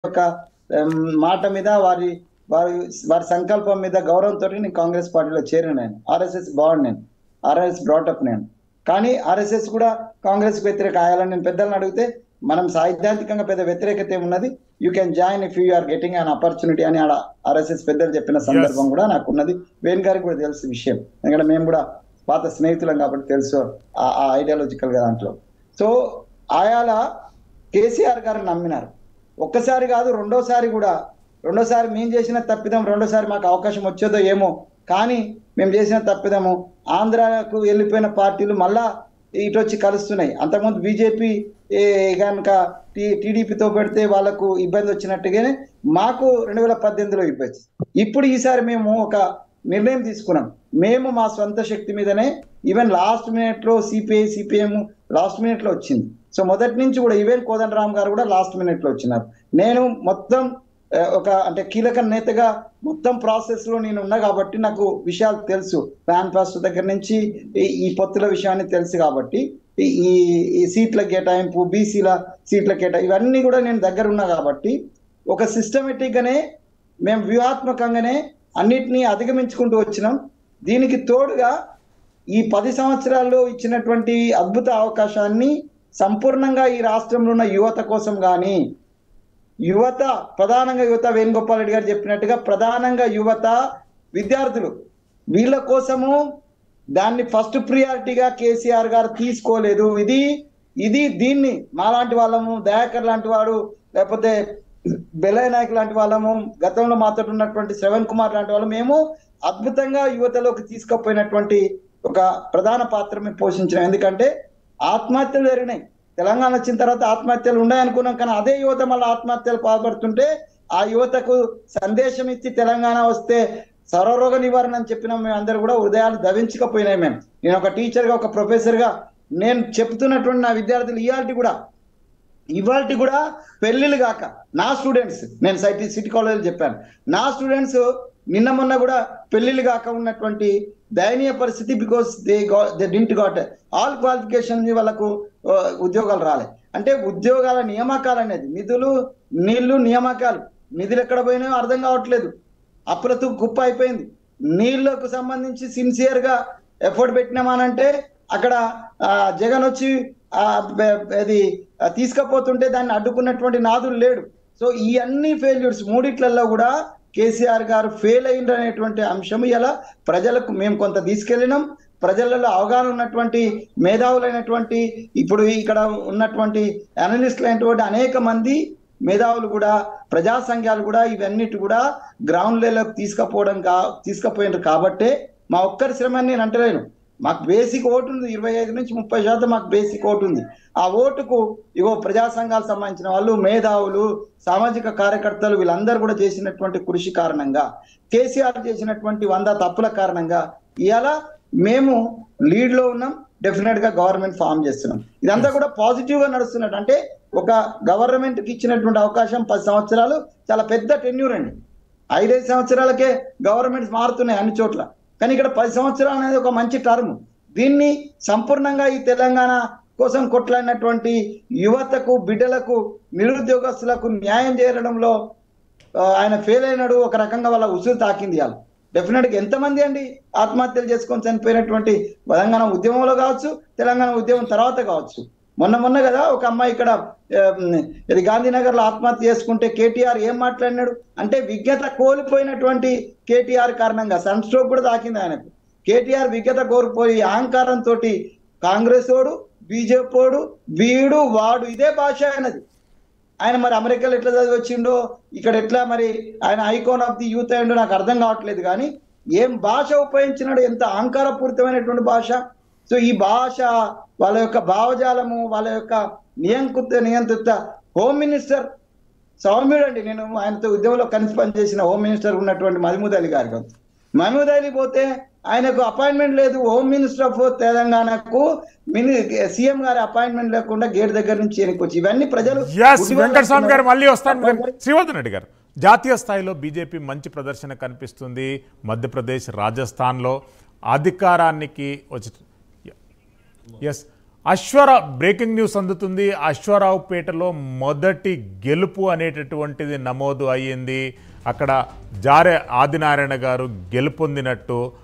యొక్క ఉమ్, మాట మీద వారి వారి వారి సంకల్పం మీద గౌరవంతో నేను కాంగ్రెస్ పార్టీలో చేరిన నేను ఆర్ఎస్ఎస్ బాండ్ నేను ఆర్ఎస్ఎస్ బ్రాటప్ నేను కానీ ఆర్ఎస్ఎస్ కూడా కాంగ్రెస్ వ్యతిరేక ఆయాలని నేను పెద్దలను అడిగితే మనం సైద్ధాంతికంగా పెద్ద వ్యతిరేకత ఉన్నది you can join if you are getting an opportunity అని ఆడ ఆర్ఎస్ఎస్ పెద్దలు చెప్పిన సందర్భం కూడా నాకు ఉన్నది వేణు గారికి కూడా తెలుసు విషయం ఎందుకంటే మేము కూడా పాత స్నేహితులం కాబట్టి తెలుసు ఆ ఐడియాలజికల్ గా దాంట్లో సో ఆయాల కేసీఆర్ గారు నమ్మినారు ఒక్కసారి కాదు రెండోసారి కూడా రెండోసారి మేము చేసిన తప్పిదం రెండోసారి మాకు అవకాశం వచ్చేదో ఏమో కానీ మేము చేసిన తప్పిదము ఆంధ్రాకు వెళ్ళిపోయిన పార్టీలు మళ్ళా ఇటు వచ్చి కలుస్తున్నాయి అంతకుముందు బీజేపీ కనుక టీడీపీతో పెడితే వాళ్ళకు ఇబ్బంది వచ్చినట్టుగానే మాకు రెండు వేల పద్దెనిమిదిలో ఇబ్బంది ఇప్పుడు ఈసారి మేము ఒక నిర్ణయం తీసుకున్నాం మేము మా సొంత శక్తి మీదనే ఈవెన్ లాస్ట్ మినిట్ లో సిపిఐ సిపిఎం లాస్ట్ మినిట్ లో వచ్చింది సో మొదటి నుంచి కూడా ఈవెన్ కోదండరామ్ గారు కూడా లాస్ట్ మినిట్ లో వచ్చినారు నేను మొత్తం ఆ, ఒక అంటే కీలక నేతగా మొత్తం ప్రాసెస్ లో నేను ఉన్నా కాబట్టి నాకు విషయాలు తెలుసు ప్యాన్ పాస్ట్ దగ్గర నుంచి ఈ- ఈ పొత్తుల విషయాన్ని తెలుసు కాబట్టి ఈ- ఈ ఈ సీట్ల కేటాయింపు బీసీల సీట్ల కేటాయింపు ఇవన్నీ కూడా నేను దగ్గర ఉన్నా కాబట్టి ఒక సిస్టమేటిక్ గానే మేము వ్యూహాత్మకంగానే అన్నిటినీ అధిగమించుకుంటూ వచ్చినాం దీనికి తోడుగా ఈ పది సంవత్సరాల్లో ఇచ్చినటువంటి అద్భుత అవకాశాన్ని సంపూర్ణంగా ఈ రాష్ట్రంలో ఉన్న యువత కోసం కానీ యువత ప్రధానంగా యువత వేణుగోపాల్ రెడ్డి గారు చెప్పినట్టుగా ప్రధానంగా యువత విద్యార్థులు వీళ్ళ కోసము దాన్ని ఫస్ట్ ప్రియారిటీగా కేసీఆర్ గారు తీసుకోలేదు ఇది ఇది దీన్ని మాలాంటి వాళ్ళము దయాకర్ లాంటి వాడు లేకపోతే బెల్లయ్య నాయక్ లాంటి వాళ్ళము గతంలో మాతో ఉన్నటువంటి శ్రవణ్ కుమార్ లాంటి వాళ్ళు మేము అద్భుతంగా యువతలోకి తీసుకుపోయినటువంటి ఒక ప్రధాన పాత్ర మేము పోషించినాం ఎందుకంటే ఆత్మహత్యలు జరిగినాయి తెలంగాణ వచ్చిన తర్వాత ఆత్మహత్యలు ఉన్నాయి అనుకున్నాం కానీ అదే యువత మళ్ళీ ఆత్మహత్యలు పాల్పడుతుంటే ఆ యువతకు సందేశం ఇచ్చి తెలంగాణ వస్తే సర్వరోగ నివారణ అని చెప్పిన మేము అందరూ కూడా హృదయాలు దవించకపోయినాయి మేము నేను ఒక టీచర్ గా ఒక ప్రొఫెసర్ గా నేను చెప్తున్నటువంటి నా విద్యార్థులు ఇవాళ కూడా ఇవాళ కూడా పెళ్లిళ్ళు కాక నా స్టూడెంట్స్ నేను సిటీ సిటీ కాలేజ్ చెప్పాను నా స్టూడెంట్స్ నిన్న మొన్న కూడా పెళ్లిళ్ళు కాక ఉన్నటువంటి దయనీయ పరిస్థితి because they they didn't got all qualification వాళ్ళకు ఆ, ఉద్యోగాలు రాలే అంటే ఉద్యోగాల నియామకాలు అనేది నిధులు నీళ్లు నియామకాలు నిధులు ఎక్కడ పోయినాయో అర్థం కావట్లేదు అప్రతు కుప్ప అయిపోయింది నీళ్లకు సంబంధించి సిన్సియర్ గా ఎఫర్ట్ పెట్టినామనంటే అక్కడ ఆ, జగన్ వచ్చి ఆ, బె- అది ఆ, తీసుకపోతుంటే దాన్ని అడ్డుకున్నటువంటి నాదులు లేడు సో ఈ అన్ని ఫెయిల్యూర్స్ మూడిట్లలో కూడా కేసీఆర్ గారు ఫెయిల్ అయింది అనేటువంటి అంశం ఇలా ప్రజలకు మేము కొంత తీసుకెళ్ళినాం ప్రజలలో అవగాహన ఉన్నటువంటి మేధావులైనటువంటి ఇప్పుడు ఇక్కడ ఉన్నటువంటి అనలిస్టులు అయినటువంటి అనేక మంది మేధావులు కూడా ప్రజా సంఘాలు కూడా ఇవన్నిటి కూడా గ్రౌండ్ లెవెల్కి తీసుకుపోవడం కా తీసుకుపోయినారు కాబట్టే మా ఒక్కరి శ్రమ అని నేను అంటలేను మాకు బేసిక్ ఓటు ఉంది ఇరవై ఐదు నుంచి ముప్పై శాతం మాకు బేసిక్ ఓటు ఉంది ఆ ఓటుకు ఇగో ప్రజా సంఘాలకు సంబంధించిన వాళ్ళు మేధావులు సామాజిక కార్యకర్తలు వీళ్ళందరూ కూడా చేసినటువంటి కృషి కారణంగా కేసీఆర్ చేసినటువంటి వంద తప్పుల కారణంగా ఇవాళ మేము లీడ్ లో ఉన్నాం డెఫినెట్ గా గవర్నమెంట్ ఫామ్ చేస్తున్నాం ఇదంతా కూడా పాజిటివ్ గా నడుస్తున్నట్టు అంటే ఒక గవర్నమెంట్ కి ఇచ్చినటువంటి అవకాశం పది సంవత్సరాలు చాలా పెద్ద టెన్యూర్ అండి ఐదైదు సంవత్సరాలకే గవర్నమెంట్స్ మారుతున్నాయి అన్ని చోట్ల కానీ ఇక్కడ పది సంవత్సరాలు అనేది ఒక మంచి టర్మ్ దీన్ని సంపూర్ణంగా ఈ తెలంగాణ కోసం కొట్లాడినటువంటి యువతకు బిడ్డలకు నిరుద్యోగస్తులకు న్యాయం చేయడంలో ఆ, ఆయన ఫెయిల్ అయినాడు ఒక రకంగా వాళ్ళ ఉసురు తాకింది ఇవాళ డెఫినెట్ గా ఎంతమంది అండి ఆత్మహత్యలు చేసుకొని చనిపోయినటువంటి తెలంగాణ ఉద్యమంలో కావచ్చు తెలంగాణ ఉద్యమం తర్వాత కావచ్చు మొన్న మొన్న కదా ఒక అమ్మాయి ఇక్కడ ఆ, ఇది గాంధీనగర్ లో ఆత్మహత్య చేసుకుంటే కేటీఆర్ ఏం మాట్లాడినాడు అంటే విజ్ఞత కోల్పోయినటువంటి కేటీఆర్ కారణంగా సన్ స్ట్రోక్ కూడా తాకింది ఆయనకు కేటీఆర్ విజ్ఞత కోల్పోయి అహంకారంతో కాంగ్రెస్ ఓడు బీజేపీ ఓడు వీడు వాడు ఇదే భాష ఆయనది ఆయన మరి అమెరికాలో ఎట్లా చదివి వచ్చిండో ఇక్కడ ఎట్లా మరి ఆయన ఐకాన్ ఆఫ్ ది యూత్ అయ్యిండో నాకు అర్థం కావట్లేదు కానీ ఏం భాష ఉపయోగించినాడు ఎంత అహంకారపూరితమైనటువంటి భాష సో ఈ భాష వాళ్ళ యొక్క భావజాలము వాళ్ళ యొక్క నియంకుత నియంత్రిత హోమ్ మినిస్టర్ సౌమ్యుడు అండి నేను ఆయనతో ఉద్యమంలో కలిసి పనిచేసిన హోమ్ మినిస్టర్ ఉన్నటువంటి మహమూద్ అలీ గారికి మహమూద్ అలీ పోతే ఆయనకు అపాయింట్మెంట్ లేదు హోమ్ మినిస్టర్ ఆఫ్ తెలంగాణకు మిని సీఎం గారి అపాయింట్మెంట్ లేకుండా గేట్ దగ్గర నుంచి ఎన్నికొచ్చి ఇవన్నీ ప్రజలు ఎస్ గుడ్డివాళ్ళు వెంకటస్వామి గారు మళ్ళీ వస్తాను తప్పనిసరి- శ్రీవర్ధన్ రెడ్డి గారు జాతీయ స్థాయిలో బీజేపీ మంచి ప్రదర్శన కనిపిస్తుంది మధ్యప్రదేశ్ రాజస్థాన్లో అధికారానికి వచ్చి ఎస్ అశ్వర బ్రేకింగ్ న్యూస్ అందుతుంది అశ్వరావుపేటలో మొదటి గెలుపు అనేటటువంటిది నమోదు అయ్యింది అక్కడ జారే ఆదినారాయణ గారు గెలుపొందినట్టు